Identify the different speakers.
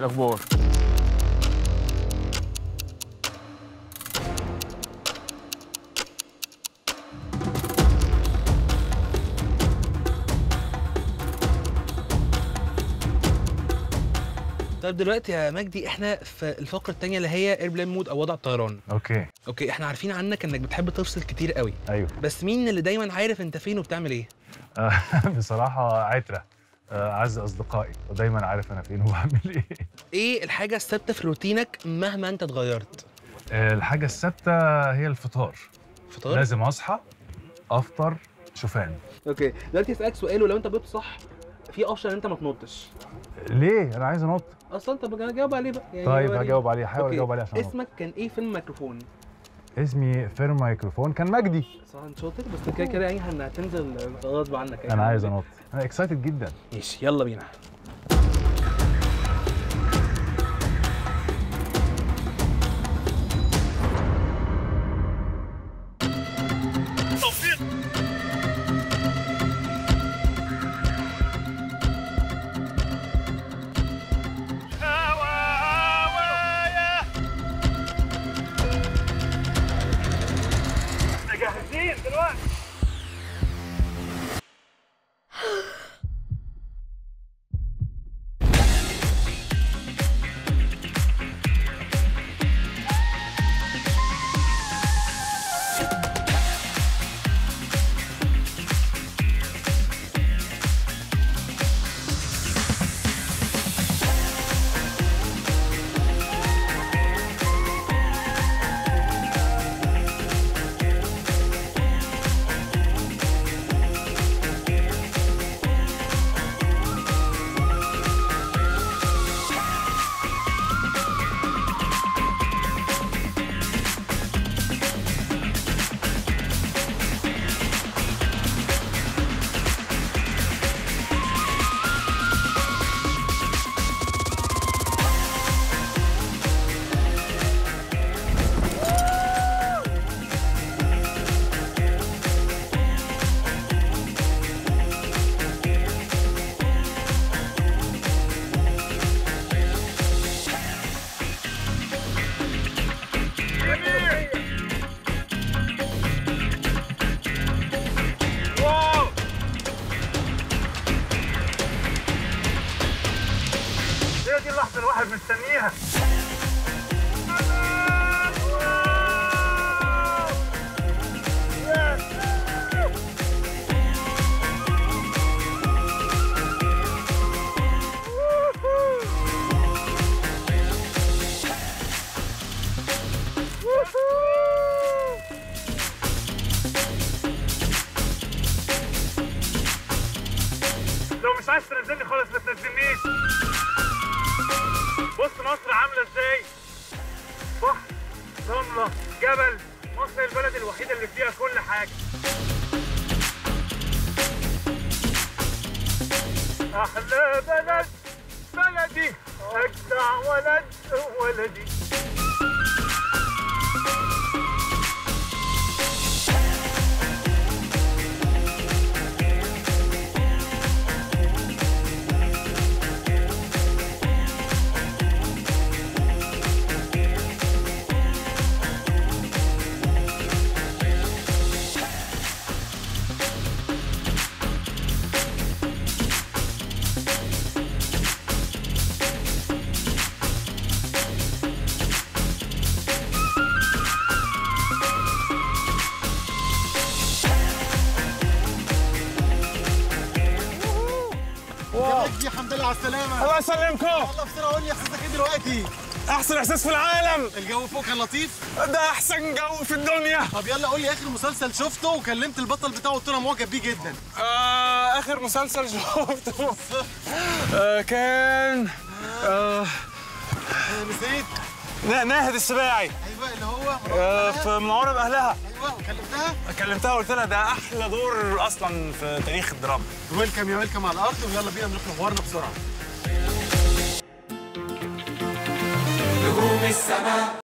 Speaker 1: الاخبار
Speaker 2: طيب دلوقتي يا مجدي احنا في الفقره الثانيه اللي هي ايربلين مود او وضع الطيران
Speaker 3: اوكي
Speaker 2: اوكي احنا عارفين عنك انك بتحب تفصل كتير قوي
Speaker 3: ايوه
Speaker 2: بس مين اللي دايما عارف انت فين وبتعمل ايه
Speaker 3: آه، بصراحه عتره آه، اعز اصدقائي ودايما عارف انا فين وبعمل ايه
Speaker 2: ايه الحاجه الثابته في روتينك مهما انت اتغيرت
Speaker 3: آه، الحاجه الثابته هي الفطار
Speaker 2: فطار
Speaker 3: لازم اصحى افطر شوفان
Speaker 2: اوكي دلوقتي اسالك سؤال ولو انت جاوبت صح في اوبشن انت ما تنطش
Speaker 3: ليه انا عايز انط
Speaker 2: اصلا انت جاوب عليه بقى يعني
Speaker 3: طيب
Speaker 2: جاوب عليه.
Speaker 3: هجاوب عليه هحاول
Speaker 2: أوكي.
Speaker 3: اجاوب عليه عشان أنط.
Speaker 2: اسمك كان ايه في الميكروفون
Speaker 3: اسمي فيرم ميكروفون كان مجدي
Speaker 2: صح انت شاطر بس كده كده يعني هن- هتنزل غصب عنك يعني
Speaker 3: انا عايز انط انا اكسايتد جدا
Speaker 2: ماشي يلا بينا
Speaker 3: هي دي اللحظه الواحد مستنيها لو مش عايز تنزلني خالص ما تنزلنيش بص مصر عامله ازاي بحر رمله جبل مصر البلد الوحيده اللي فيها كل حاجه احلى بلد بلدي اجدع ولد ولدي
Speaker 4: يا مجدي الحمد لله على السلامة
Speaker 1: الله يسلمكم
Speaker 4: الله بسرعة قول لي احساسك ايه دلوقتي؟
Speaker 1: احسن احساس في العالم
Speaker 4: الجو فوق كان لطيف؟
Speaker 1: ده احسن جو في الدنيا
Speaker 4: طب يلا قول لي اخر مسلسل شفته وكلمت البطل بتاعه قلت له أنا معجب بيه جدا
Speaker 1: آه اخر مسلسل شفته آه كان آه
Speaker 4: آه، نسيت
Speaker 1: نا- ناهد السباعي
Speaker 4: ايوه اللي هو
Speaker 1: آه في منورة باهلها
Speaker 4: ايوه وكلمتها
Speaker 1: كلمتها وقلت لها ده احلى دور اصلا في تاريخ الدراما
Speaker 4: ويلكم يا ويلكم على الارض ويلا بينا نروح نغورنا بسرعه